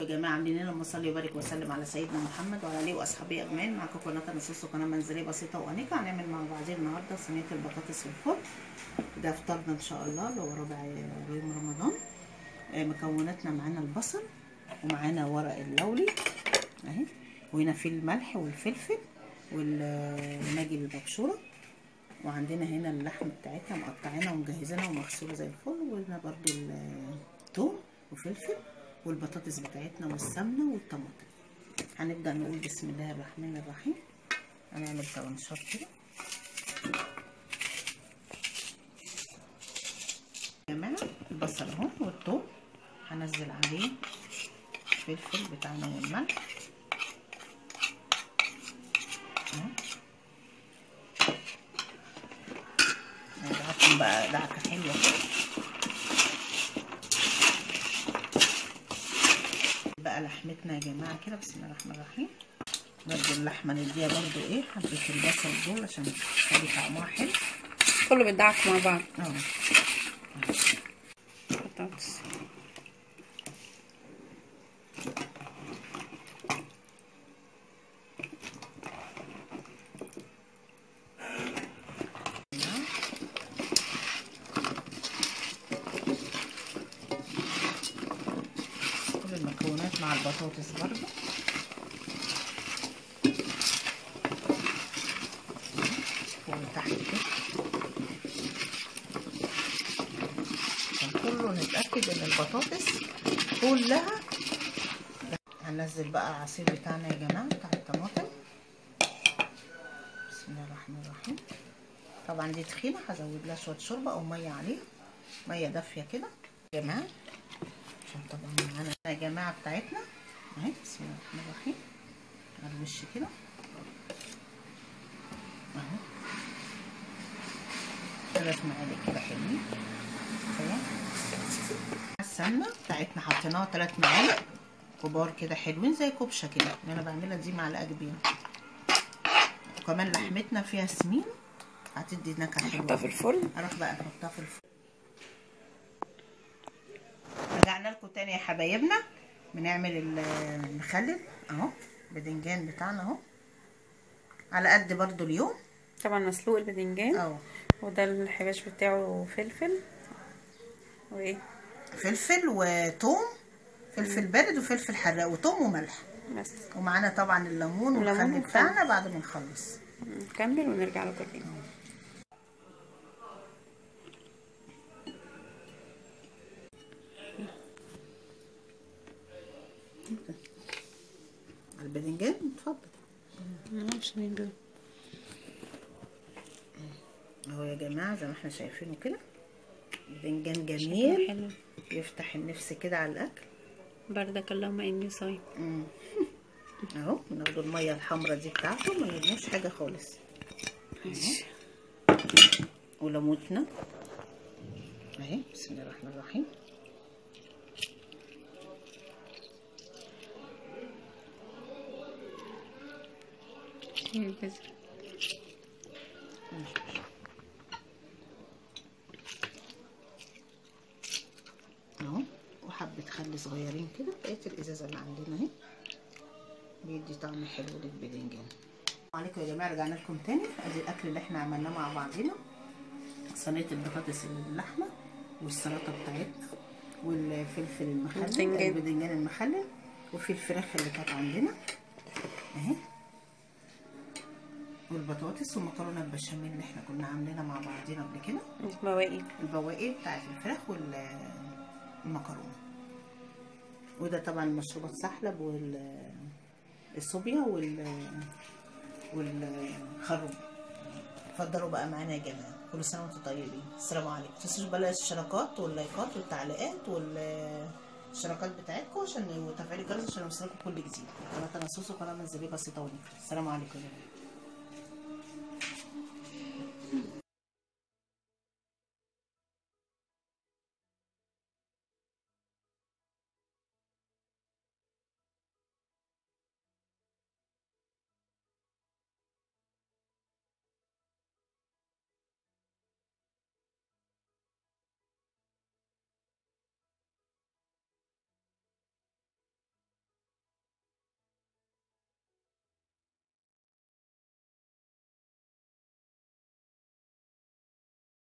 يا جماعه عاملين لنا صلي وبارك وسلم على سيدنا محمد وعلى اله واصحابه اجمعين معاكم قناه نصوص وقناه منزليه بسيطه وانيقه هنعمل مع بعضين النهارده صينيه البطاطس في الفرن ده فطارنا ان شاء الله اللي هو ربع يوم رمضان آه، مكوناتنا معانا البصل ومعانا ورق اللوري اهي وهنا في الملح والفلفل والماجي المبشوره وعندنا هنا اللحم بتاعتنا مقطعينها ومجهزينها ومغسوله زي الفل وهنا برضو الثوم وفلفل والبطاطس بتاعتنا والسمنه والطماطم هنبدا نقول بسم الله الرحمن الرحيم هنعمل طرنشات كده يا جماعه البصل اهو والثوم هنزل عليه الفلفل بتاعنا والملح اهو ندعكم بقى دعكه حلوه كده بقى لحمتنا يا جماعه كده بسم الله الرحمن الرحيم برضو اللحمه نديها برضو ايه حبه البصل دول عشان تخلي طعمها حلو كله بيدعك مع بعض اه بطاطس كل المكونات مع البطاطس برضو فوق وتحت كده عشان كله نتأكد ان البطاطس كلها هننزل بقى العصير بتاعنا يا جماعة بتاع الطماطم بسم الله الرحمن الرحيم طبعا دي تخينة هزود لها شوية شوربة او مية عليها مية دافية كده يا جماعة عشان طبعا معانا يا جماعة بتاعتنا اهي بسم الله الرحمن الرحيم على الوش كده اهو ثلاث معالق كده حلوين كفايه السمنه بتاعتنا حطيناها ثلاث معالق كبار كده حلوين زي كبشه كده اللي انا بعملها دي معلقه كبيره وكمان لحمتنا فيها سمين هتدي نكهه حلوه نحطها في الفرن اروح بقى نحطها في الفرن رجعنا لكم تاني يا حبايبنا بنعمل المخلل اهو الباذنجان بتاعنا اهو على قد برضو اليوم طبعا مسلوق الباذنجان اهو وده الحباش بتاعه فلفل وايه فلفل وثوم فلفل بارد وفلفل حراق وثوم وملح بس ومعانا طبعا الليمون الليمون والخل والخل. بتاعنا بعد ما نخلص نكمل ونرجع لكم تاني الباذنجان اتفضل عشان دول اهو يا جماعه زي ما احنا شايفينه كده باذنجان جميل حلو يفتح النفس كده على الاكل بردك اللهم اني صايم مم. اهو ناخد الميه الحمراء دي بتاعته ما نرموش حاجه خالص ماشي وليمونتنا اهي بسم الله الرحمن الرحيم البذر اهو وحبة خل صغيرين كده بقية الازازة اللي عندنا اهي بيدي طعم حلو للباذنجان عليكم يا جماعة رجعنا لكم تاني ادي الاكل اللي احنا عملناه مع بعضينا صينية البطاطس اللحمة والسلطة بتاعتنا والفلفل المخلل الباذنجان. الباذنجان المخلل وفي الفراخ اللي كانت عندنا اهي والبطاطس والمكرونة البشاميل اللي احنا كنا عاملينها مع بعضينا قبل كده بواقي البواقي بتاعت الفراخ والمكرونه وده طبعا مشروبات سحلب والصوبيا وال والخروب اتفضلوا بقى معانا يا جماعه كل سنه وانتم طيبين السلام عليكم متنسوش بقى الاشتراكات واللايكات والتعليقات والاشتراكات بتاعتكم عشان وتفعيل الجرس عشان يوصلكم كل جديد قناه تنصص وقناه منزليه بسيطه ونفرح السلام عليكم يا جماعه